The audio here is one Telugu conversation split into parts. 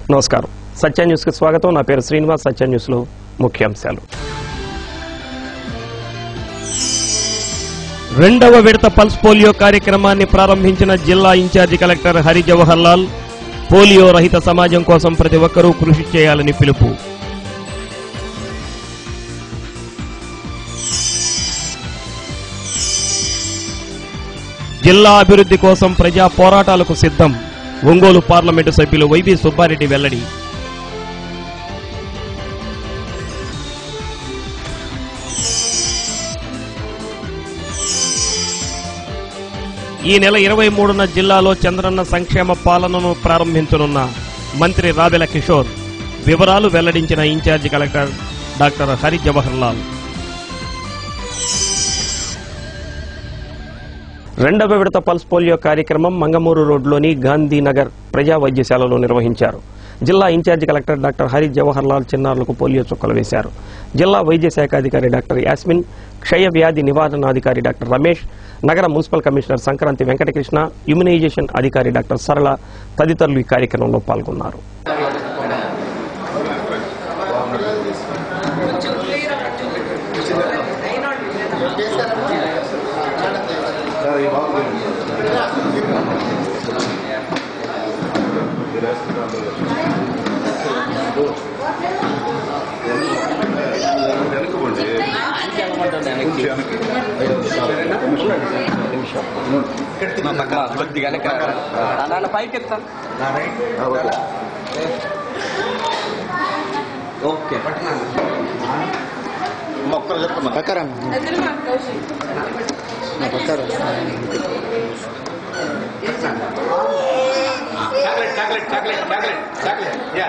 నమస్కారం సత్య న్యూస్కి స్వాగతం నా పేరు శ్రీనివాస్ సత్య న్యూస్లో ముఖ్యాంశాలు రెండవ విడత పల్స్ పోలియో కార్యక్రమాన్ని ప్రారంభించిన జిల్లా incharge collector Hari Jawahar Lal polio రహిత సమాజం కోసం ప్రతి ఒక్కరూ కృషి చేయాలని పిలుపు జిల్లా అభివృద్ధి కోసం ప్రజా పోరాటాలకు సిద్ధం ఒంగోలు పార్లమెంటు సభ్యులు వైవి సుబ్బారెడ్డి వెల్లడి ఈ నెల ఇరవై మూడున జిల్లాలో చంద్రన్న సంక్షేమ పాలనను ప్రారంభించనున్న మంత్రి రావెల కిషోర్ వివరాలు వెల్లడించిన incharge collector doctor Hari Jawahar Lal రెండవ విడత పల్స్ పోలియో కార్యక్రమం మంగమూరు రోడ్లోని గాంధీనగర్ ప్రజా వైద్యశాలలో నిర్వహించారు జిల్లా incharge collector doctor Hari Jawahar Lal చిన్నారులకు పోలియో చుక్కలు వేశారు జిల్లా వైద్య శాఖ అధికారి డాక్టర్ యాస్మిన్ క్షయ వ్యాధి నివారణాధికారి డాక్టర్ రమేష్ నగర municipal commissioner Sankranthi Venkatakrishna immunisation అధికారి డాక్టర్ సరళ తదితరులు ఈ కార్యక్రమంలో పాల్గొన్నారు కొద్దిగా నాన్న పైకి ఎత్తాను ఓకే మొక్కలు చెప్తున్నా పక్కరా నా పక్కరా chocolate chocolate chocolate chocolate chocolate yeah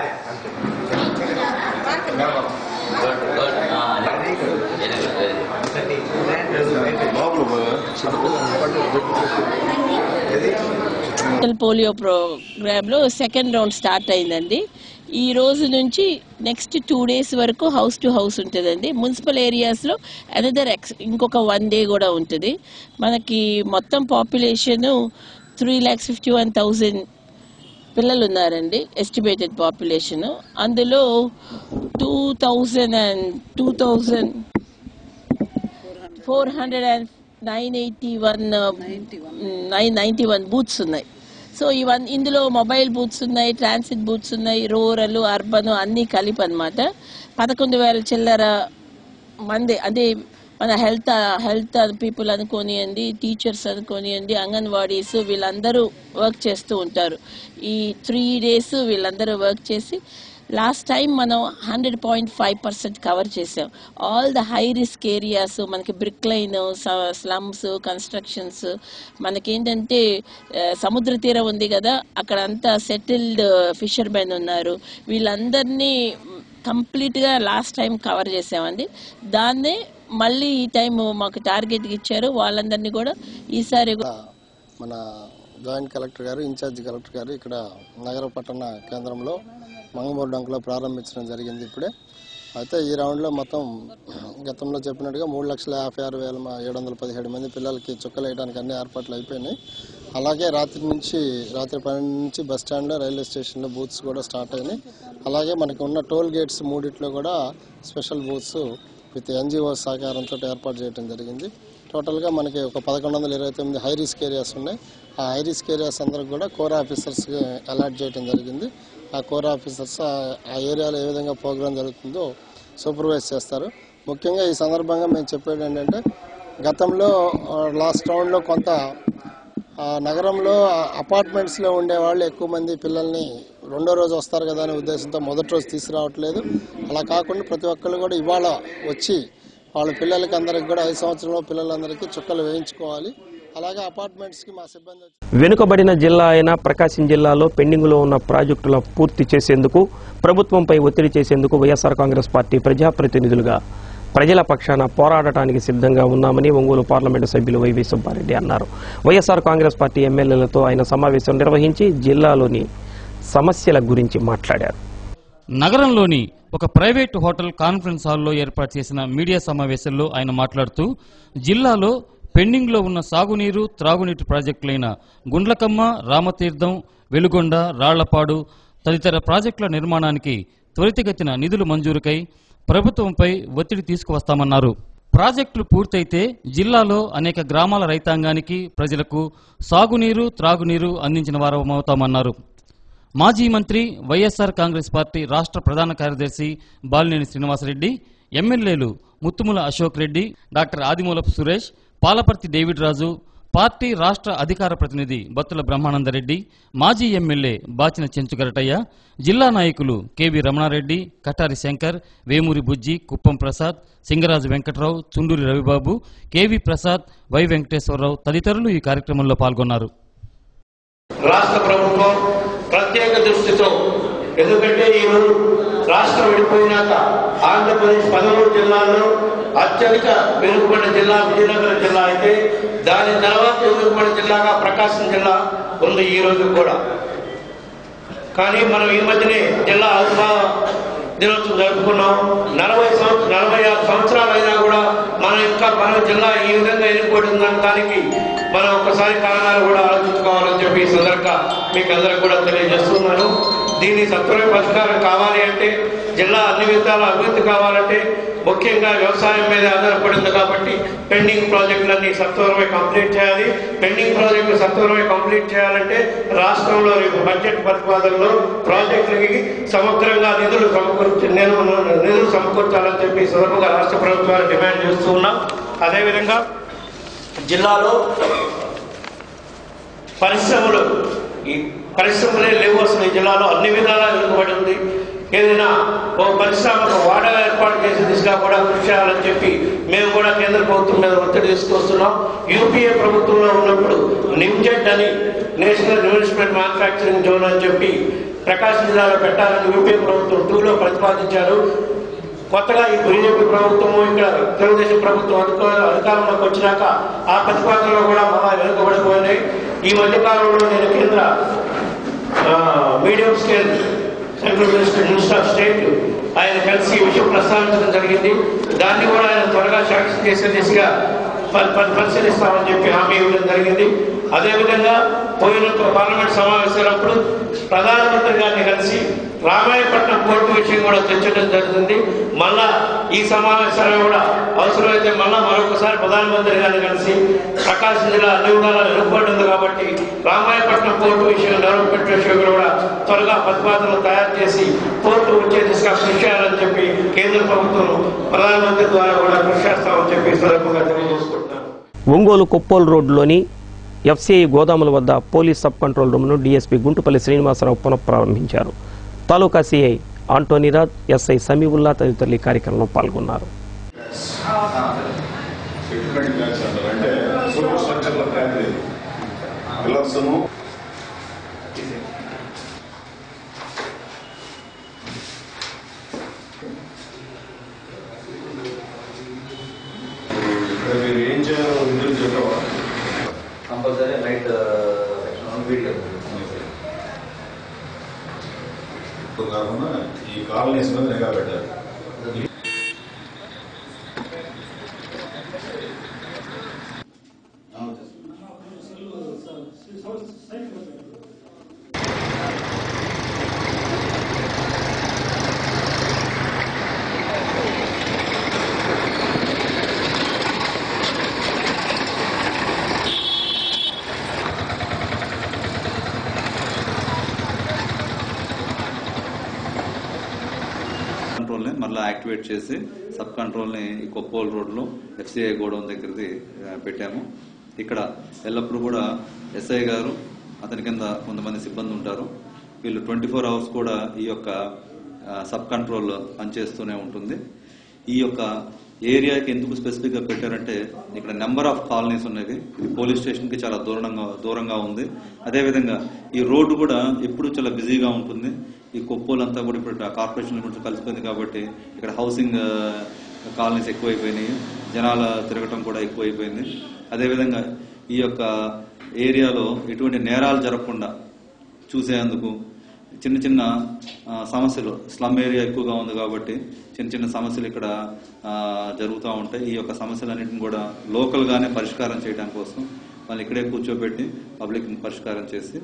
digital polio ప్రోగ్రాంలో సెకండ్ రౌండ్ స్టార్ట్ అయిందండి ఈ రోజు నుంచి నెక్స్ట్ టూ డేస్ వరకు హౌస్ టు హౌస్ ఉంటుందండి మున్సిపల్ ఏరియాస్లో అనదర్ ఎక్స్ ఇంకొక వన్ డే కూడా ఉంటుంది మనకి మొత్తం population three lakhs fifty one thousand పిల్లలు ఉన్నారండి ఎస్టిమేటెడ్ పాపులేషన్ అందులో two thousand and two thousand four hundred and nine eighty one nine ninety one booths ఉన్నాయి సో ఇవన్నీ ఇందులో మొబైల్ బూత్స్ ఉన్నాయి ట్రాన్సిట్ బూత్స్ ఉన్నాయి రూరల్ అర్బన్ అన్నీ కలిపి అనమాట పదకొండు వేల చిల్లర మంది అంటే మన హెల్త్ హెల్త్ పీపుల్ అనుకోనియండి టీచర్స్ అనుకోనియండి అంగన్వాడీస్ వీళ్ళందరూ వర్క్ చేస్తూ ఉంటారు ఈ త్రీ డేస్ వీళ్ళందరూ వర్క్ చేసి లాస్ట్ టైం మనం hundred point five percent cover చేసాం all the high risk areas మనకి బ్రిక్ లైన్ స్లమ్స్ కన్స్ట్రక్షన్స్ మనకేంటంటే ఆ, సముద్ర తీరం ఉంది కదా అక్కడ అంతా సెటిల్డ్ ఫిషర్ మెన్ ఉన్నారు వీళ్ళందరినీ కంప్లీట్గా లాస్ట్ టైం కవర్ చేసామండి దాన్నే మళ్ళీ ఈ టైం మాకు టార్గెట్ ఇచ్చారు వాళ్ళందరినీ కూడా ఈసారి కూడా మన జాయింట్ కలెక్టర్ గారు ఇన్ఛార్జ్ కలెక్టర్ గారు ఇక్కడ నగర పట్టణ కేంద్రంలో మంగమూరు డంకులో ప్రారంభించడం జరిగింది ఇప్పుడే అయితే ఈ రౌండ్లో మొత్తం గతంలో చెప్పినట్టుగా మూడు లక్షల యాభై ఆరు వేల మ- ఏడు వందల పదిహేడు మంది పిల్లలకి చుక్కలు వేయడానికి అన్ని ఏర్పాట్లు అయిపోయినాయి అలాగే రాత్రి నుంచి రాత్రి పన్నెండు నుంచి బస్ స్టాండ్లో రైల్వే స్టేషన్లో బూత్స్ కూడా స్టార్ట్ అయినాయి అలాగే మనకి ఉన్న టోల్ గేట్స్ మూడిట్లో కూడా స్పెషల్ బూత్స్ విత్ ఎన్జిఓ సహకారంతో ఏర్పాటు చేయడం జరిగింది టోటల్గా మనకి ఒక పదకొండు వందల ఇరవై తొమ్మిది హై రిస్క్ ఏరియాస్ ఉన్నాయి ఆ హై రిస్క్ ఏరియాస్ అందరికి కూడా కోర్ ఆఫీసర్స్ అలాట్ చేయడం జరిగింది ఆ కోర్ ఆఫీసర్స్ ఆ- ఆ ఏరియాలో ఏ విధంగా ప్రోగ్రామ్ జరుగుతుందో సూపర్వైజ్ చేస్తారు ముఖ్యంగా ఈ సందర్భంగా మేము చెప్పేది ఏంటంటే గతంలో లాస్ట్ రౌండ్లో కొంత ఆ నగరంలో అపార్ట్మెంట్స్లో ఉండే వాళ్ళు ఎక్కువ మంది పిల్లల్ని రెండో రోజు వస్తారు కదా అనే ఉద్దేశంతో మొదటి రోజు తీసుకురావట్లేదు అలా కాకుండా ప్రతి ఒక్కళ్ళు కూడా ఇవాళ వచ్చి వాళ్ళ పిల్లలకి అందరికి కూడా ఐదు సంవత్సరంలో పిల్లలందరికీ చుక్కలు వేయించుకోవాలి అలాగే అపార్ట్మెంట్స్కి మా సిబ్బంది వచ్చి వెనుకబడిన జిల్లా అయిన ప్రకాశం జిల్లాలో పెండింగ్లో ఉన్న ప్రాజెక్టుల పూర్తి చేసేందుకు ప్రభుత్వంపై ఒత్తిడి చేసేందుకు వైఎస్ఆర్ కాంగ్రెస్ పార్టీ ప్రజాప్రతినిధులుగా ప్రజల పక్షాన పోరాడటానికి సిద్ధంగా ఉన్నామని ఒంగోలు పార్లమెంటు సభ్యులు వైవి సుబ్బారెడ్డి అన్నారు వైఎస్ఆర్ కాంగ్రెస్ పార్టీ ఎమ్మెల్యేలతో ఆయన సమావేశం నిర్వహించి జిల్లాలోని సమస్యల గురించి మాట్లాడారు నగరంలోని ఒక ప్రైవేటు హోటల్ కాన్ఫరెన్స్ హాల్లో ఏర్పాటు చేసిన మీడియా సమావేశంలో ఆయన మాట్లాడుతూ జిల్లాలో పెండింగ్లో ఉన్న సాగునీరు త్రాగునీటి ప్రాజెక్టులైన గుండ్లకమ్మ రామతీర్థం వెలుగొండ రాళ్లపాడు తదితర ప్రాజెక్టుల నిర్మాణానికి త్వరితగతిన నిధులు మంజూరుకై ప్రభుత్వంపై ఒత్తిడి తీసుకువస్తామన్నారు ప్రాజెక్టులు పూర్తయితే జిల్లాలో అనేక గ్రామాల రైతాంగానికి ప్రజలకు సాగునీరు త్రాగునీరు అందించిన వారమవుతామన్నారు మాజీ మంత్రి వైఎస్ఆర్ కాంగ్రెస్ పార్టీ రాష్ట్ర ప్రధాన కార్యదర్శి బాలినేని శ్రీనివాసరెడ్డి ఎమ్మెల్యేలు Muthumula Ashok Reddy doctor Adimulapu Suresh Palaparthi David Raju party రాష్ట్ర అధికార ప్రతినిధి బత్తుల బ్రహ్మానందరెడ్డి మాజీ ఎమ్మెల్యే బాచిన చెంచుగరటయ్య జిల్లా నాయకులు KV Ramana Reddy Katari Shankar Vemuri Bujji Kuppam Prasad Singaraju Venkatrao Chunduri Ravibabu KV Prasad Y Venkateswara Rao తదితరులు ఈ కార్యక్రమంలో పాల్గొన్నారు రాష్ట్ర ప్రభుత్వం ప్రత్యేక దృష్టితో ఎందుకంటే ఈరోజు రాష్ట్రం విడిపోయినాక ఆంధ్రప్రదేశ్ పదమూడు జిల్లాల్లో అత్యధిక వెనుకబడిన జిల్లా విజయనగరం జిల్లా అయితే దాని తర్వాత వెనుకబడిన జిల్లాగా ప్రకాశం జిల్లా ఉంది ఈ రోజు కూడా కానీ మనం ఈ మధ్యనే జిల్లా ఆవిర్భావ దినోత్సవం జరుపుకున్నాం నలభై సంవత్సరం నలభై ఆరు సంవత్సరాలు అయినా కూడా మనం ఇంకా మన జిల్లా ఈ విధంగా వెళ్ళిపోతుందని దానికి మనం ఒకసారి కారణాలు కూడా ఆలోచించుకోవాలని చెప్పి ఈ సందర్భంగా మీకు అందరికి కూడా తెలియజేస్తున్నాను దీని సత్వర పరిష్కారం కావాలి అంటే జిల్లా అన్ని విధాల అభివృద్ధి కావాలంటే ముఖ్యంగా వ్యవసాయం మీద ఆధారపడింది కాబట్టి పెండింగ్ ప్రాజెక్టులన్నీ సత్వరమే కంప్లీట్ చేయాలి పెండింగ్ ప్రాజెక్టులు సత్వరమే కంప్లీట్ చేయాలంటే రాష్ట్రంలో రేపు బడ్జెట్ ప్రతిపాదనలో ప్రాజెక్టులకి సమగ్రంగా నిధులు సమకూర్చి నేను నిధులు సమకూర్చాలని చెప్పి ఈ సందర్భంగా రాష్ట్ర ప్రభుత్వాన్ని డిమాండ్ చేస్తూ ఉన్నాం అదేవిధంగా జిల్లాలో పరిశ్రమలు ఈ పరిశ్రమలే లేవు అసలు ఈ జిల్లాలో అన్ని విధాలా వెనుకబడి ఉంది ఏదైనా ఓ పరిశ్రమకు వాడ ఏర్పాటు చేసే దిశగా కూడా కృషి చేయాలని చెప్పి మేము కూడా కేంద్ర ప్రభుత్వం మీద ఒత్తిడి తీసుకొస్తున్నాం యూపీఏ ప్రభుత్వంలో ఉన్నప్పుడు నిమ్జెడ్ అని నేషనల్ ఇన్వెస్ట్మెంట్ మ్యానుఫ్యాక్చరింగ్ జోన్ అని చెప్పి ప్రకాశం జిల్లాలో పెట్టాలని యూపీఏ ప్రభుత్వం టూలో ప్రతిపాదించారు కొత్తగా ఈ బీజేపీ ప్రభుత్వము ఇక్కడ తెలుగుదేశం ప్రభుత్వం అధికార అధికారంలోకి వచ్చినాక ఆ ప్రతిపాదనలో కూడా మళ్ళా వెనుకబడిపోయినాయి ఈ మధ్య కాలంలో నేను కేంద్ర medium scale central minister minister of state ఆయన కలిసి ఈ విషయం ప్రస్తావించడం జరిగింది దాన్ని కూడా ఆయన త్వరగా శాంక్షన్ చేసే దిశగా పరి- పరి- పరిశీలిస్తామని చెప్పి హామీ ఇవ్వడం జరిగింది అదేవిధంగా పోయిన పార్లమెంట్ సమావేశాలప్పుడు ప్రధానమంత్రి గారిని కలిసి రామాయపట్నం పోర్టు విషయం కూడా చర్చించడం జరుగుతుంది మళ్ళా ఈ సమావేశాలు కూడా అవసరమైతే మళ్ళా మరొకసారి ప్రధానమంత్రి గారిని కలిసి ప్రకాశం జిల్లా అన్ని విధాలా వెనుకబడి ఉంది కాబట్టి రామాయపట్నం పోర్టు విషయం డెవలప్మెంట్ విషయం కూడా త్వరగా ప్రతిపాదనలు తయారు చేసి పోర్టు వచ్చే దిశగా కృషి చేయాలని చెప్పి కేంద్ర ప్రభుత్వం ప్రధానమంత్రి ద్వారా కూడా కృషి చేస్తామని చెప్పి ఈ సందర్భంగా తెలియజేసుకుంటున్నాను ఒంగోలు కొప్పోలు రోడ్డులోని ఎఫ్సిఐ గోదాముల వద్ద పోలీస్ సబ్ కంట్రోల్ రూమ్ను డీఎస్పీ గుంటుపల్లి శ్రీనివాసరావు పునఃప్రారంభించారు తాలూకా సిఐ ఆంటోనీరాజ్ ఎస్ఐ సమీవుల్లా తదితరులు ఈ కార్యక్రమంలో పాల్గొన్నారు సెటిల్మెంట్ ట్యాక్స్ అంటారు అంటే సూపర్ స్ట్రక్చర్ లో ఫ్యాక్టరీ పిల్లర్స్ను ఇక్కడ మీరు ఏం చేయాలో ఇందులో చెప్పవా కంపల్సరీ నైట్ వీడియో ఇప్పుడు కాకుండా ఈ కాలనీస్ మీద నిఘా పెట్టారు కంట్రోల్ ని మళ్ళీ యాక్టివేట్ చేసి సబ్ కంట్రోల్ ని ఈ కొప్పోల్ రోడ్ లో ఎఫ్సిఐ గోడౌన్ దగ్గరది ఆ, పెట్టాము ఇక్కడ ఎల్లప్పుడూ కూడా ఎస్ఐ గారు అతని కింద కొంతమంది సిబ్బంది ఉంటారు వీళ్ళు ట్వంటీ ఫోర్ అవర్స్ కూడా ఈ యొక్క ఆ, సబ్ కంట్రోల్ పనిచేస్తూనే ఉంటుంది ఈ యొక్క ఏరియాకి ఎందుకు స్పెసిఫిక్ గా పెట్టారంటే ఇక్కడ నెంబర్ ఆఫ్ కాలనీస్ ఉన్నవి ఇది పోలీస్ స్టేషన్ కి చాలా దూరంగా దూరంగా ఉంది అదేవిధంగా ఈ రోడ్డు కూడా ఎప్పుడు చాలా బిజీగా ఉంటుంది ఈ కొప్పోలంతా కూడా ఇప్పుడు కార్పొరేషన్ కొంచెం కలిసిపోయింది కాబట్టి ఇక్కడ హౌసింగ్ కాలనీస్ ఎక్కువైపోయినాయి జనాల తిరగటం కూడా ఎక్కువైపోయింది అదేవిధంగా ఈ యొక్క ఏరియాలో ఎటువంటి నేరాలు జరగకుండా చూసేందుకు చిన్న చిన్న ఆ, సమస్యలు స్లమ్ ఏరియా ఎక్కువగా ఉంది కాబట్టి చిన్న చిన్న సమస్యలు ఇక్కడ ఆ, జరుగుతూ ఉంటాయి ఈ యొక్క సమస్యలన్నింటిని కూడా లోకల్ గానే పరిష్కారం చేయడం కోసం వాళ్ళు ఇక్కడే కూర్చోబెట్టి పబ్లిక్ పరిష్కారం చేసి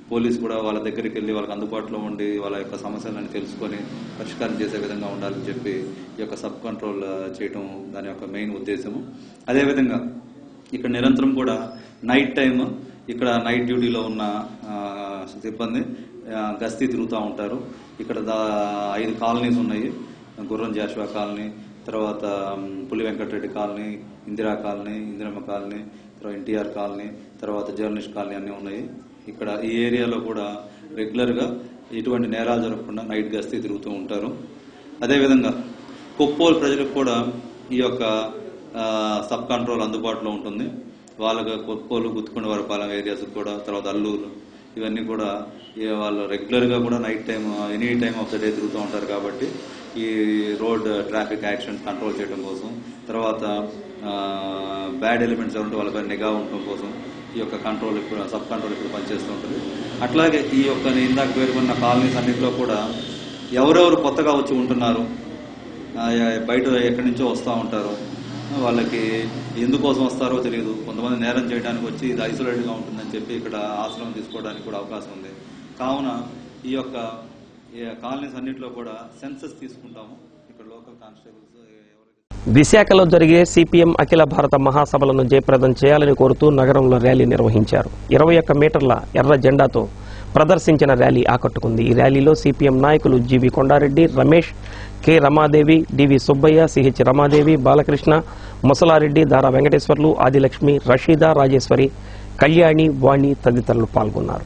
పోలీస్ కూడా వాళ్ళ దగ్గరికి వెళ్ళి వాళ్ళకి అందుబాటులో ఉండి వాళ్ళ యొక్క సమస్యలను తెలుసుకొని పరిష్కారం చేసే విధంగా ఉండాలని చెప్పి ఈ యొక్క సబ్ కంట్రోల్ ఆ, చేయటం దాని యొక్క మెయిన్ ఉద్దేశము అదేవిధంగా ఇక్కడ నిరంతరం కూడా నైట్ టైం ఇక్కడ నైట్ డ్యూటీలో ఉన్న ఆ, సిబ్బంది ఆ, గస్తీ తిరుగుతూ ఉంటారు ఇక్కడ దా ఐదు కాలనీస్ ఉన్నాయి గుర్రం జాషువా కాలనీ తర్వాత మ్, Puli Venkata Reddy colony Indira colony Indiramma colony తర్వాత ఎన్టీఆర్ కాలనీ తర్వాత జర్నలిస్ట్ కాలనీ అన్నీ ఉన్నాయి ఇక్కడ ఈ ఏరియాలో కూడా రెగ్యులర్గా ఎటువంటి నేరాలు జరగకుండా నైట్ గస్తీ తిరుగుతూ ఉంటారు అదేవిధంగా కొప్పోలు ప్రజలకు కూడా ఈ యొక్క ఆ, సబ్ కంట్రోల్ అందుబాటులో ఉంటుంది వాళ్ళకి కొప్పోలు గుత్తుకొండ వరపాలెం ఏరియాస్ కూడా తర్వాత అల్లూరు ఇవన్నీ కూడా ఈ వాళ్ళు రెగ్యులర్గా కూడా night time any time of the day తిరుగుతూ ఉంటారు కాబట్టి ఈ రోడ్ ట్రాఫిక్ యాక్సిడెంట్స్ కంట్రోల్ చేయడం కోసం తర్వాత బ్యాడ్ ఎలిమెంట్స్ ఉంటే వాళ్ళపై నిఘా ఉండటం కోసం ఈ యొక్క కంట్రోల్ ఇప్పుడు సబ్ కంట్రోల్ ఇప్పుడు పనిచేస్తూ ఉంటుంది అట్లాగే ఈ యొక్క నేను ఇందాక పేర్కొన్న కాలనీస్ అన్నింటిలో కూడా ఎవరెవరు కొత్తగా వచ్చి ఉంటున్నారు ఆ, బయట ఎక్కడి నుంచో వస్తూ ఉంటారు వాళ్ళకి ఎందుకోసం వస్తారో తెలియదు కొంతమంది నేరం చేయడానికి వచ్చి ఇది ఐసోలేట్గా ఉంటుందని చెప్పి ఇక్కడ ఆశ్రమం తీసుకోవడానికి కూడా అవకాశం ఉంది కావున ఈ యొక్క ఈ కాలనీస్ అన్నింటిలో కూడా సెన్సస్ తీసుకుంటాము ఇక్కడ లోకల్ కానిస్టేబుల్స్ ఎవరైతే విశాఖలో జరిగే సిపిఎం అఖిల భారత మహాసభలను జయప్రదం చేయాలని కోరుతూ నగరంలో ర్యాలీ నిర్వహించారు ఇరవై ఒక్క మీటర్ల ఎర్ర జెండాతో ప్రదర్శించిన ర్యాలీ ఆకట్టుకుంది ఈ ర్యాలీలో సిపిఎం నాయకులు GV Konda Reddy Ramesh K Ramadevi DV Subbaiah CH Ramadevi Balakrishna Musalareddy Dara Venkateswarlu Adilakshmi Rasheeda Rajeshwari Kalyani వాణి తదితరులు పాల్గొన్నారు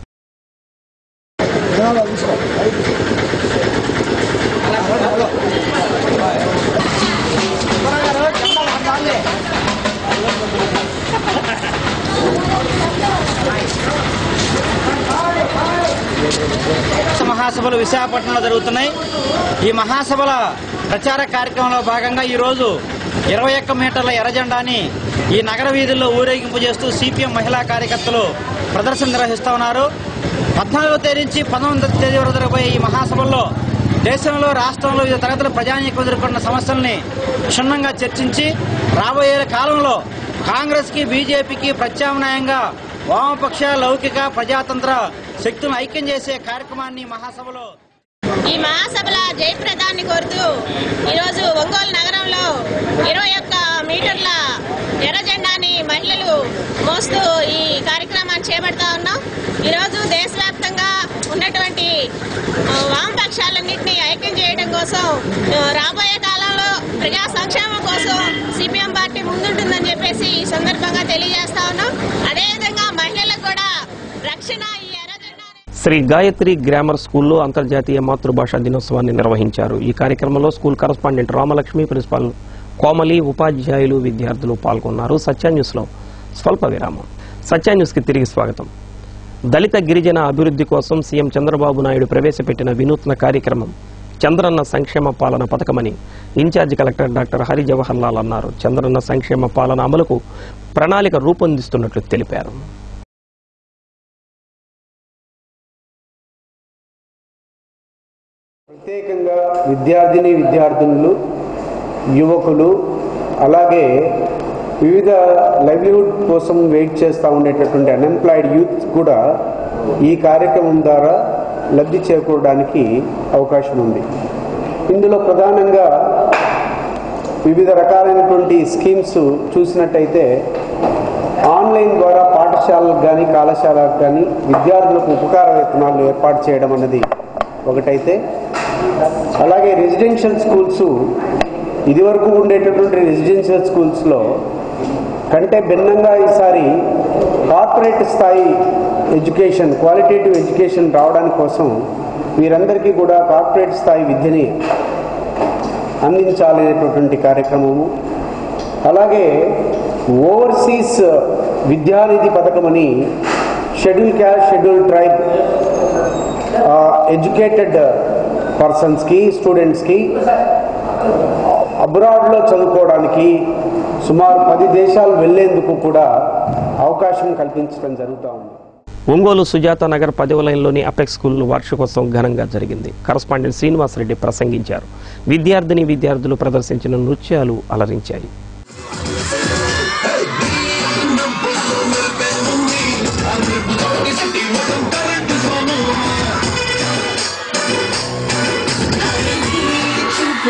మహాసభలు విశాఖపట్నంలో జరుగుతున్నాయి ఈ మహాసభల ప్రచార కార్యక్రమంలో భాగంగా ఈ రోజు ఇరవై ఒక్క మీటర్ల ఎర్రజెండాని ఈ నగర వీధుల్లో ఊరేగింపు చేస్తూ సిపిఎం మహిళా కార్యకర్తలు ప్రదర్శన నిర్వహిస్తా ఉన్నారు పద్నాలుగో తేదీ నుంచి పంతొమ్మిదవ తేదీ వరకు జరగబోయే ఈ మహాసభల్లో దేశంలో రాష్ట్రంలో వివిధ తరగతుల ప్రజానీకం ఎదుర్కొన్న సమస్యల్ని క్షుణ్ణంగా చర్చించి రాబోయే కాలంలో కాంగ్రెస్ కి బీజేపీకి ప్రత్యామ్నాయంగా వామపక్ష లౌకిక ప్రజాతంత్ర శక్తులను ఐక్యం చేసే కార్యక్రమాన్ని ఈ మహాసభలో ఈ మహాసభల జయప్రదాన్ని కోరుతూ ఈరోజు ఒంగోలు నగరంలో ఇరవై ఒక్క మీటర్ల ఎర్ర జెండాని మహిళలు మోస్తూ ఈ కార్యక్రమాన్ని చేపడతా ఉన్నాం ఈరోజు దేశవ్యాప్తంగా ఉన్నటువంటి ఆ, వామపక్షాలన్నింటినీ ఐక్యం చేయడం కోసం ఆ, రాబోయే కాలంలో ప్రజా సంక్షేమం కోసం సిపిఎం పార్టీ ముందుంటుందని చెప్పేసి ఈ సందర్భంగా తెలియజేస్తా ఉన్నాం అదేవిధంగా మహిళలకు కూడా రక్షణ ఈ ఎర్ర జెండా శ్రీ గాయత్రి గ్రామర్ స్కూల్లో అంతర్జాతీయ మాతృభాషా దినోత్సవాన్ని నిర్వహించారు ఈ కార్యక్రమంలో school correspondent Ramalakshmi principal Komali ఉపాధ్యాయులు విద్యార్థులు పాల్గొన్నారు సత్య న్యూస్ లో స్వల్ప విరామం సత్య న్యూస్ కి తిరిగి స్వాగతం దళిత గిరిజన అభివృద్ధి కోసం సీఎం చంద్రబాబు నాయుడు ప్రవేశపెట్టిన వినూత్న కార్యక్రమం చంద్రన్న సంక్షేమ పాలన పథకమని incharge collector doctor Hari Jawahar Lal అన్నారు చంద్రన్న సంక్షేమ పాలన అమలుకు ప్రణాళిక రూపొందిస్తున్నట్లు తెలిపారు ప్రత్యేకంగా విద్యార్థిని విద్యార్థినులు యువకులు అలాగే వివిధ లైవ్లీహుడ్ కోసం వెయిట్ చేస్తూ ఉండేటటువంటి అన్ఎంప్లాయిడ్ యూత్ కూడా ఈ కార్యక్రమం ద్వారా లబ్ధి చేకూరడానికి అవకాశం ఉంది ఇందులో ప్రధానంగా వివిధ రకాలైనటువంటి స్కీమ్స్ చూసినట్టయితే ఆన్లైన్ ద్వారా పాఠశాలకు కానీ కళాశాలకు కానీ విద్యార్థులకు ఉపకార వేతనాలు ఏర్పాటు చేయడం అన్నది ఒకటైతే అలాగే రెసిడెన్షియల్ స్కూల్స్ ఇదివరకు ఉండేటటువంటి రెసిడెన్షియల్ స్కూల్స్లో కంటే భిన్నంగా ఈసారి కార్పొరేట్ స్థాయి ఎడ్యుకేషన్ క్వాలిటేటివ్ ఎడ్యుకేషన్ రావడానికి కోసం వీరందరికీ కూడా కార్పొరేట్ స్థాయి విద్యని అందించాలనేటటువంటి కార్యక్రమము అలాగే ఓవర్సీస్ విద్యానిధి పథకమని schedule caste schedule tribe educated పర్సన్స్కి స్టూడెంట్స్కి అబ్రాడ్లో చదువుకోవడానికి సుమారు పది దేశాలు వెళ్లేందుకు కూడా అవకాశం కల్పించడం జరుగుతూ ఉంది ఒంగోలు సుజాత నగర్ పదవ లైన్లోని అపెక్స్ స్కూల్ వార్షికోత్సవం ఘనంగా జరిగింది కరస్పాండెంట్ శ్రీనివాసరెడ్డి ప్రసంగించారు విద్యార్థిని విద్యార్థులు ప్రదర్శించిన నృత్యాలు అలరించాయి Hey!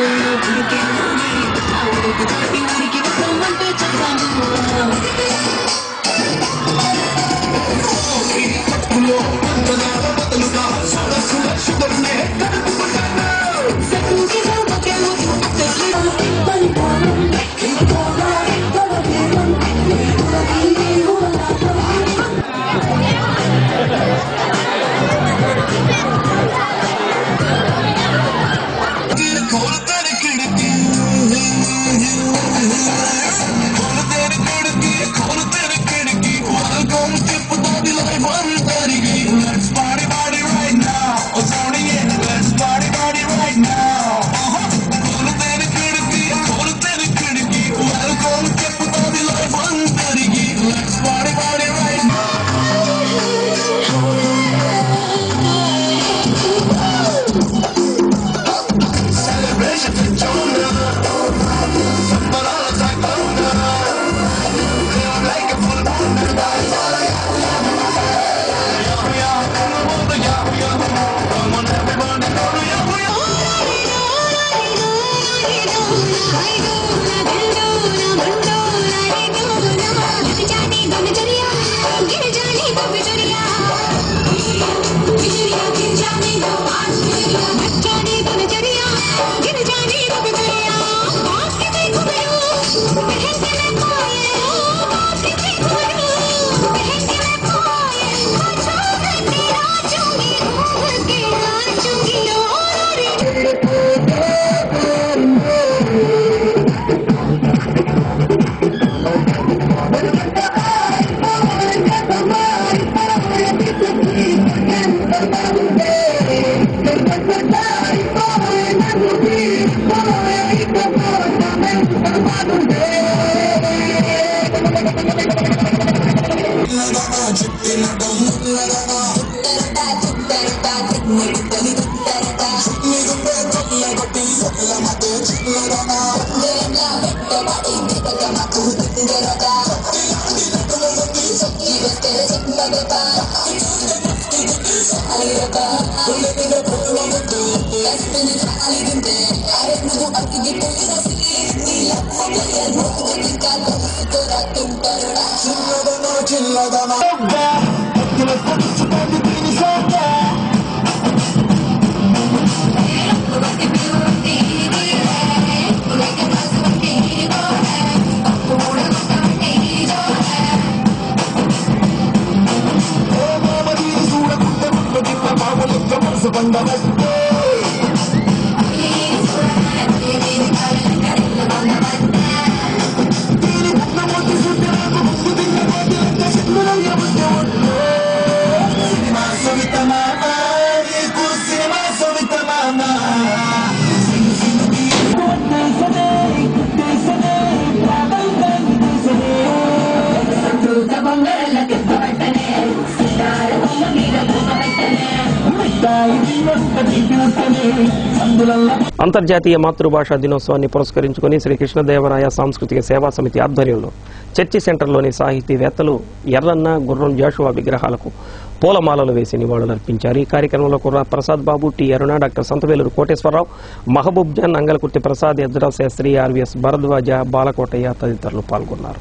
అంతర్జాతీయ మాతృభాషా దినోత్సవాన్ని పురస్కరించుకుని శ్రీ కృష్ణదేవరాయ సాంస్కృతిక సేవా సమితి ఆధ్వర్యంలో చర్చి సెంటర్లోని సాహితీవేత్తలు ఎర్రన్న గుర్రం జాషువా విగ్రహాలకు పూలమాలలు వేసి నివాళులర్పించారు ఈ కార్యక్రమంలో Kurra Prasad Babu T Aruna doctor Santhaveluru Koteswararao Mahaboob John Angalakurthi Prasad Ezra Sastry RVS Bharadwaj Balakotaiah తదితరులు పాల్గొన్నారు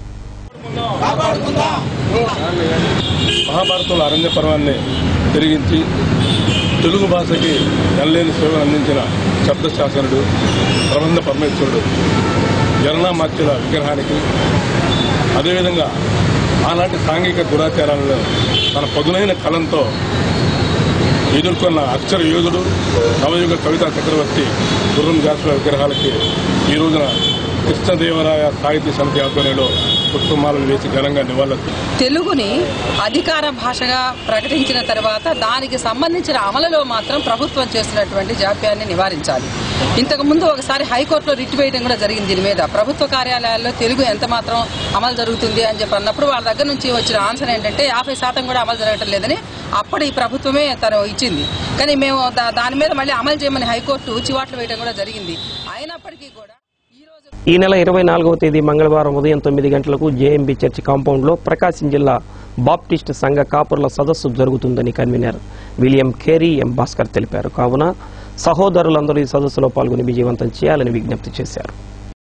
మహాభారతంలో అరణ్య పర్వాన్ని తిరిగించి తెలుగు భాషకి ఎనలేని సేవలు అందించిన శబ్దశాసనుడు ప్రబంధ పరమేశ్వరుడు జననామాత్యుల విగ్రహానికి అదేవిధంగా ఆనాటి సాంఘిక దురాచారాలను తన పదునైన కలంతో ఎదుర్కొన్న అక్షర యోధుడు నవయుగ కవితా చక్రవర్తి గుర్రం జాసుల విగ్రహాలకి ఈ రోజున కృష్ణదేవరాయ సాహిత్య సమితి ఆధ్వర్యంలో పుష్పమాలలు వేసి ఘనంగా నివాళులు తెలుగుని అధికార భాషగా ప్రకటించిన తర్వాత దానికి సంబంధించిన అమలులో మాత్రం ప్రభుత్వం చేస్తున్నటువంటి జాప్యాన్ని నివారించాలి ఇంతకు ముందు ఒకసారి హైకోర్టులో రిట్ వేయడం కూడా జరిగింది దీని మీద ప్రభుత్వ కార్యాలయాల్లో తెలుగు ఎంత మాత్రం అమలు జరుగుతుంది అని చెప్పి అన్నప్పుడు వాళ్ళ దగ్గర నుంచి వచ్చిన ఆన్సర్ ఏంటంటే యాభై శాతం కూడా అమలు జరగటం లేదని అప్పుడు ఈ ప్రభుత్వమే తను ఇచ్చింది కానీ మేము దా- దాని మీద మళ్ళీ అమలు చేయమని హైకోర్టు చివాట్లు వేయడం కూడా జరిగింది అయినప్పటికీ కూడా ఈ నెల ఇరవై నాలుగవ తేదీ మంగళవారం ఉదయం తొమ్మిది గంటలకు జేఎంబీ చర్చి కాంపౌండ్లో ప్రకాశం జిల్లా బాప్టిస్ట్ సంఘ కాపురుల సదస్సు జరుగుతుందని కన్వీనర్ విలియం ఖేరీ ఎం భాస్కర్ తెలిపారు కావున సహోదరులందరూ ఈ సదస్సులో పాల్గొని విజయవంతం చేయాలని విజ్ఞప్తి చేశారు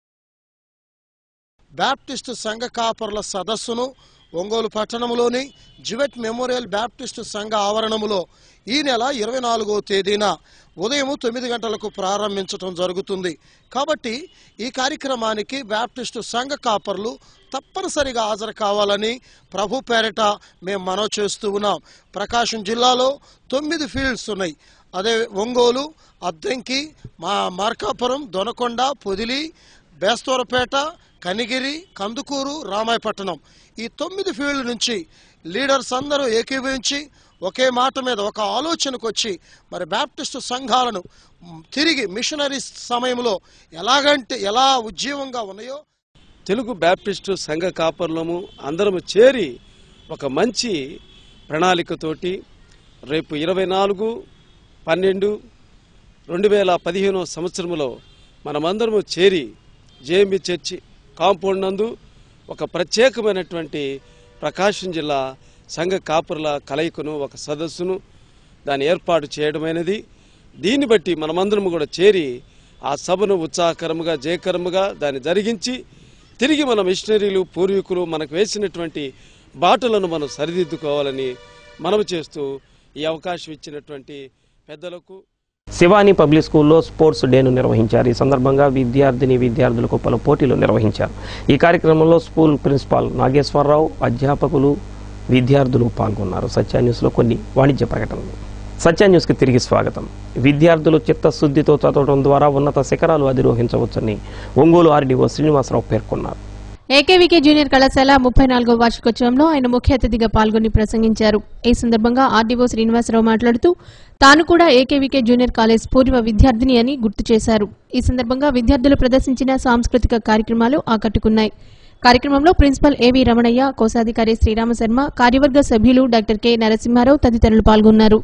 బ్యాప్టిస్టు సంఘ కాపర్ల సదస్సును ఒంగోలు పట్టణంలోని జివెట్ మెమోరియల్ బ్యాప్టిస్టు సంఘ ఆవరణములో ఈ నెల ఇరవై నాలుగో తేదీన ఉదయం తొమ్మిది గంటలకు ప్రారంభించడం జరుగుతుంది కాబట్టి ఈ కార్యక్రమానికి బ్యాప్టిస్టు సంఘ కాపర్లు తప్పనిసరిగా హాజరు కావాలని ప్రభు పేరిట మేము మనవి చేస్తూ ఉన్నాం ప్రకాశం జిల్లాలో తొమ్మిది ఫీల్డ్స్ ఉన్నాయి అదే ఒంగోలు అద్దంకి మా మార్కాపురం దొనకొండ పొదిలి బేస్తవరపేట కనిగిరి కందుకూరు రామాయపట్నం ఈ తొమ్మిది ఫీల్డ్ నుంచి లీడర్స్ అందరూ ఏకీభవించి ఒకే మాట మీద ఒక ఆలోచనకు వచ్చి మరి బ్యాప్టిస్టు సంఘాలను మ్, తిరిగి మిషనరీ సమయంలో ఎలాగంటే ఎలా ఉజ్జీవంగా ఉన్నాయో తెలుగు బ్యాప్టిస్టు సంఘ కాపర్లము అందరము చేరి ఒక మంచి ప్రణాళికతోటి రేపు ఇరవై నాలుగు పన్నెండు రెండు వేల పదిహేనో సంవత్సరంలో మనమందరము చేరి జేఎంబి చర్చి కాంపౌండ్ నందు ఒక ప్రత్యేకమైనటువంటి ప్రకాశం జిల్లా సంఘ కాపురుల కలయికను ఒక సదస్సును దాన్ని ఏర్పాటు చేయడమైనది దీన్ని బట్టి మనమందరం కూడా చేరి ఆ సభను ఉత్సాహకరముగా జయకరముగా దాన్ని జరిగించి తిరిగి మన మిషనరీలు పూర్వీకులు మనకు వేసినటువంటి బాటలను మనం సరిదిద్దుకోవాలని మనవి చేస్తూ ఈ అవకాశం ఇచ్చినటువంటి పెద్దలకు శివాని పబ్లిక్ స్కూల్లో స్పోర్ట్స్ డేను నిర్వహించారు ఈ సందర్భంగా విద్యార్థిని విద్యార్థులకు పలు పోటీలు నిర్వహించారు ఈ కార్యక్రమంలో స్కూల్ ప్రిన్సిపాల్ నాగేశ్వరరావు అధ్యాపకులు విద్యార్థులు పాల్గొన్నారు సత్య న్యూస్లో కొన్ని వాణిజ్య ప్రకటనలు సత్య న్యూస్కి తిరిగి స్వాగతం విద్యార్థులు చిత్తశుద్ధితో చదవడం ద్వారా ఉన్నత శిఖరాలు అధిరోహించవచ్చని ఒంగోలు ఆర్డీఓ శ్రీనివాసరావు పేర్కొన్నారు ఏకేవికే జూనియర్ కళాశాల ముప్పై నాలుగో వార్షికోత్సవంలో ఆయన ముఖ్య అతిథిగా పాల్గొని ప్రసంగించారు ఈ సందర్భంగా ఆర్డీఓ శ్రీనివాసరావు మాట్లాడుతూ తాను కూడా ఏకేవికే జూనియర్ కాలేజ్ పూర్వ విద్యార్థిని అని గుర్తు చేశారు ఈ సందర్భంగా విద్యార్థులు ప్రదర్శించిన సాంస్కృతిక కార్యక్రమాలు ఆకట్టుకున్నాయి కార్యక్రమంలో ప్రిన్సిపల్ ఏవి రమణయ్య కోశాధికారి శ్రీరామ శర్మ కార్యవర్గ సభ్యులు డాక్టర్ కె నరసింహారావు తదితరులు పాల్గొన్నారు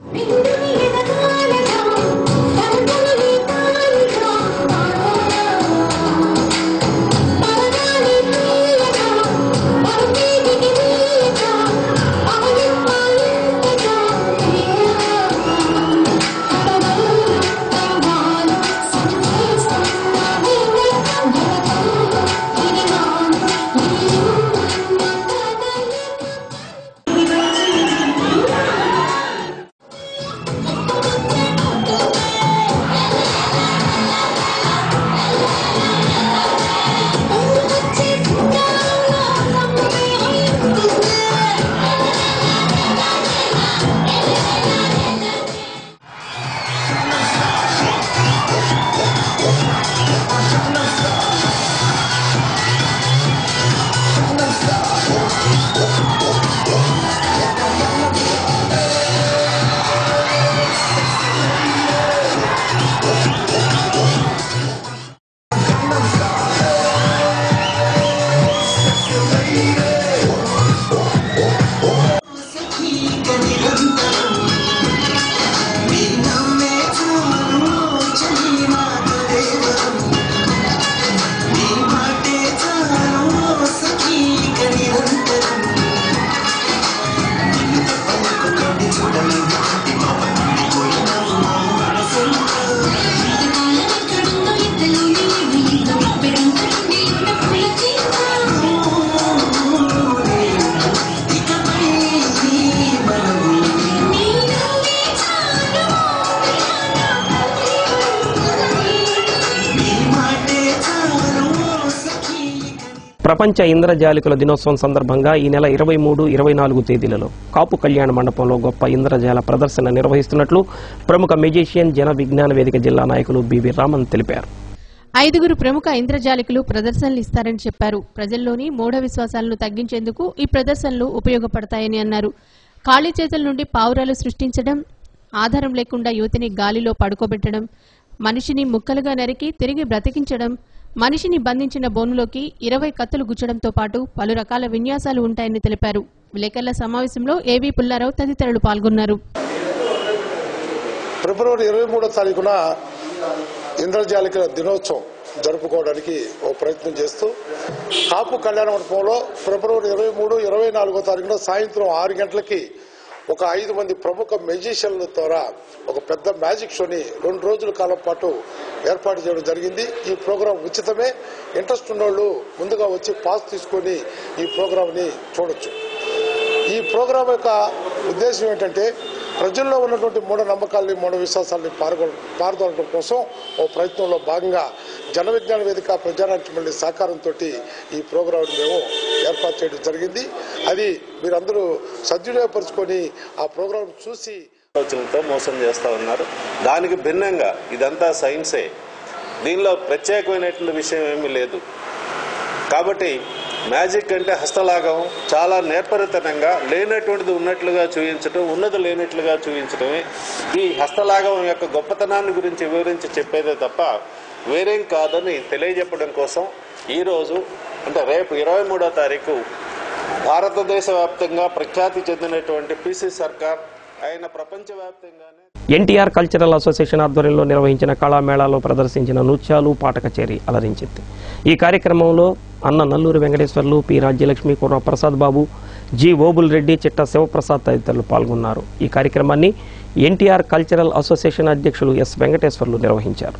ప్రపంచ ఇంద్రజాలికుల దినోత్సవం సందర్భంగా ఈ నెల ఇరవై మూడు ఇరవై నాలుగు తేదీలలో కాపు కళ్యాణ మండపంలో గొప్ప ఇంద్రజాల ప్రదర్శన నిర్వహిస్తున్నట్లు ప్రముఖ మెజిషియన్ జన విజ్ఞాన వేదిక జిల్లా నాయకులు బివి రామన్ తెలిపారు ఐదుగురు ప్రముఖ ఇంద్రజాలికులు ప్రదర్శనలు ఇస్తారని చెప్పారు ప్రజల్లోని మూఢ విశ్వాసాలను తగ్గించేందుకు ఈ ప్రదర్శనలు ఉపయోగపడతాయని అన్నారు ఖాళీ చేతుల నుండి పావురాలు సృష్టించడం ఆధారం లేకుండా యువతిని గాలిలో పడుకోబెట్టడం మనిషిని ముక్కలుగా నరికి తిరిగి బ్రతికించడం మనిషిని బంధించిన బోనులోకి ఇరవై కత్తులు గుచ్చడంతో పాటు పలు రకాల విన్యాసాలు ఉంటాయని తెలిపారు విలేకరుల సమావేశంలో ఏవీ పుల్లారావు తదితరులు పాల్గొన్నారు ఫిబ్రవరి ఇరవై మూడో తారీఖున ఇంద్రజాలిక దినోత్సవం జరుపుకోవడానికి ఓ ప్రయత్నం చేస్తూ కాపు కళ్యాణ మండపంలో ఫిబ్రవరి ఇరవై మూడు ఇరవై నాలుగో తారీఖున సాయంత్రం ఆరు గంటలకి ఒక ఐదు మంది ప్రముఖ మ్యూజిషియన్ల ద్వారా ఒక పెద్ద మ్యాజిక్ షోని రెండు రోజుల కాలం పాటు ఏర్పాటు చేయడం జరిగింది ఈ ప్రోగ్రాం ఉచితమే ఇంట్రెస్ట్ ఉన్నోళ్ళు ముందుగా వచ్చి పాస్ తీసుకొని ఈ ప్రోగ్రామ్ ని చూడొచ్చు ఈ ప్రోగ్రాం యొక్క ఉద్దేశం ఏంటంటే ప్రజల్లో ఉన్నటువంటి మూఢ నమ్మకాల్ని మూఢ విశ్వాసాలని పాల్గొ పారదోలడం కోసం ఓ ప్రయత్నంలో భాగంగా జన విజ్ఞాన వేదిక ప్రజానాట్య మండలి సహకారంతో ఈ ప్రోగ్రాం మేము ఏర్పాటు చేయడం జరిగింది అది మీరందరూ సద్వినియోగపరుచుకొని ఆ ప్రోగ్రాం చూసి ఆలోచనలతో మోసం చేస్తూ ఉన్నారు దానికి భిన్నంగా ఇదంతా సైన్సే దీనిలో ప్రత్యేకమైనటువంటి విషయం ఏమీ లేదు కాబట్టి మ్యాజిక్ అంటే హస్తలాగం చాలా నేర్పరితనంగా లేనటువంటిది ఉన్నట్లుగా చూపించడం ఉన్నది లేనట్లుగా చూపించడమే ఈ హస్తలాగం యొక్క గొప్పతనాన్ని గురించి వివరించి చెప్పేదే తప్ప వేరేం కాదని తెలియజెప్పడం కోసం ఈరోజు అంటే రేపు ఇరవై మూడో తారీఖు భారతదేశ వ్యాప్తంగా ప్రఖ్యాతి చెందినటువంటి పిసి సర్కార్ ఆయన ప్రపంచవ్యాప్తంగానే ఎన్టీఆర్ కల్చరల్ అసోసియేషన్ ఆధ్వర్యంలో నిర్వహించిన కళామేళాలో ప్రదర్శించిన నృత్యాలు పాట కచేరీ అలరించింది ఈ కార్యక్రమంలో అన్న నల్లూరి వెంకటేశ్వర్లు పి రాజ్యలక్ష్మి కుర్ర ప్రసాద్ బాబు జి ఓబుల్ రెడ్డి చిట్ట శివప్రసాద్ తదితరులు పాల్గొన్నారు ఈ కార్యక్రమాన్ని ఎన్టీఆర్ కల్చరల్ అసోసియేషన్ అధ్యక్షులు ఎస్ వెంకటేశ్వర్లు నిర్వహించారు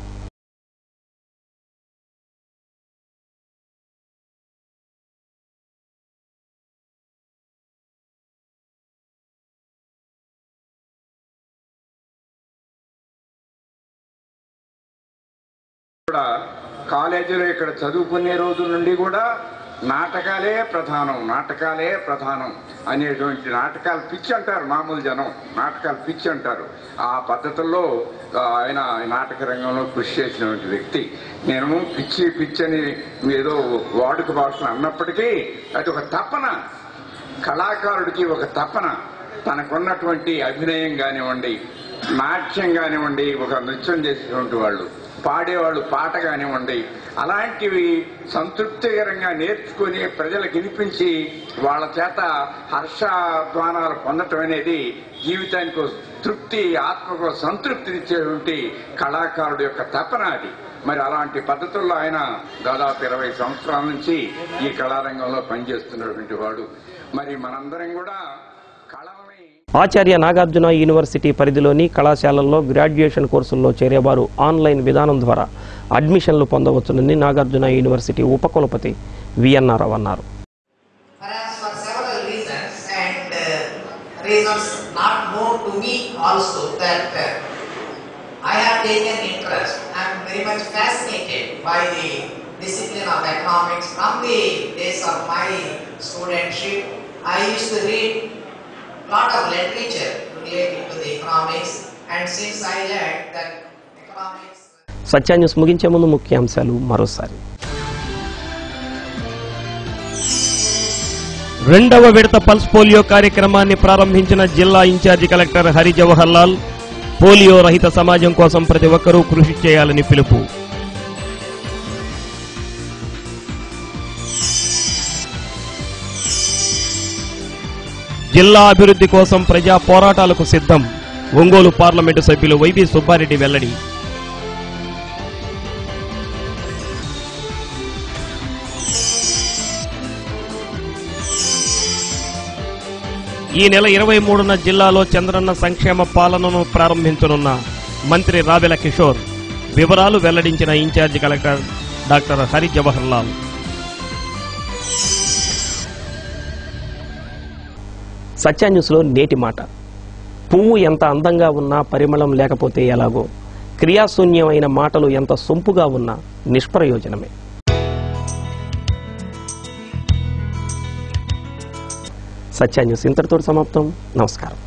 కూడా కాలేజీలో ఇక్కడ చదువుకునే రోజు నుండి కూడా నాటకాలే ప్రధానం నాటకాలే ప్రధానం అనేటువంటి నాటకాలు పిచ్చి అంటారు మామూలు జనం నాటకాలు పిచ్చి అంటారు ఆ పద్ధతుల్లో ఆ, ఆయన నాటక రంగంలో కృషి చేసినటువంటి వ్యక్తి నేను పిచ్చి పిచ్చి అని ఏదో వాడుక భాషను అన్నప్పటికీ అది ఒక తపన కళాకారుడికి ఒక తపన తనకున్నటువంటి అభినయం కానివ్వండి నాట్యం కానివ్వండి ఒక నృత్యం చేసేటువంటి వాళ్ళు పాడేవాళ్ళు పాట కానివ్వండి అలాంటివి సంతృప్తికరంగా నేర్చుకుని ప్రజలకు వినిపించి వాళ్ళ చేత హర్షధ్వానాలు పొందటం అనేది జీవితానికి ఒక తృప్తి ఆత్మకు సంతృప్తినిచ్చేటువంటి కళాకారుడు యొక్క తపన అది మరి అలాంటి పద్ధతుల్లో ఆయన దాదాపు ఇరవై సంవత్సరాల నుంచి ఈ కళారంగంలో పనిచేస్తున్నటువంటి వాడు మరి మనందరం కూడా కళల్ని ఆచార్య నాగార్జున యూనివర్సిటీ పరిధిలోని కళాశాలల్లో గ్రాడ్యుయేషన్ కోర్సుల్లో చేరేవారు ఆన్లైన్ విధానం ద్వారా అడ్మిషన్లు పొందవచ్చునని నాగార్జున యూనివర్సిటీ ఉపకులపతి విఎన్ఆర్ రావు అన్నారు Whereas for several reasons and uh, reasons not known to me also that uh, I have taken interest. I am very much fascinated by the discipline of economics from the days of my studentship. I used to read lot of literature related to the economics and since I learned that economics Satya news ముగించే ముందు ముఖ్యాంశాలు మరోసారి రెండవ విడత పల్స్ పోలియో కార్యక్రమాన్ని ప్రారంభించిన జిల్లా incharge collector Hari Jawahar Lal polio రహిత సమాజం కోసం ప్రతి ఒక్కరూ కృషి చేయాలని పిలుపు జిల్లా అభివృద్ధి కోసం ప్రజా పోరాటాలకు సిద్ధం ఒంగోలు పార్లమెంటు సభ్యులు వైవి సుబ్బారెడ్డి వెల్లడి ఈ నెల ఇరవై మూడున జిల్లాలో చంద్రన్న సంక్షేమ పాలనను ప్రారంభించనున్న మంత్రి రావెల కిషోర్ వివరాలు వెల్లడించిన incharge collector doctor Hari Jawahar Lal Satya న్యూస్లో నేటి మాట పువ్వు ఎంత అందంగా ఉన్నా పరిమళం లేకపోతే ఎలాగో క్రియాశూన్యమైన మాటలు ఎంత సొంపుగా ఉన్నా నిష్ప్రయోజనమే సత్యా న్యూస్ ఇంతటితో సమాప్తం నమస్కారం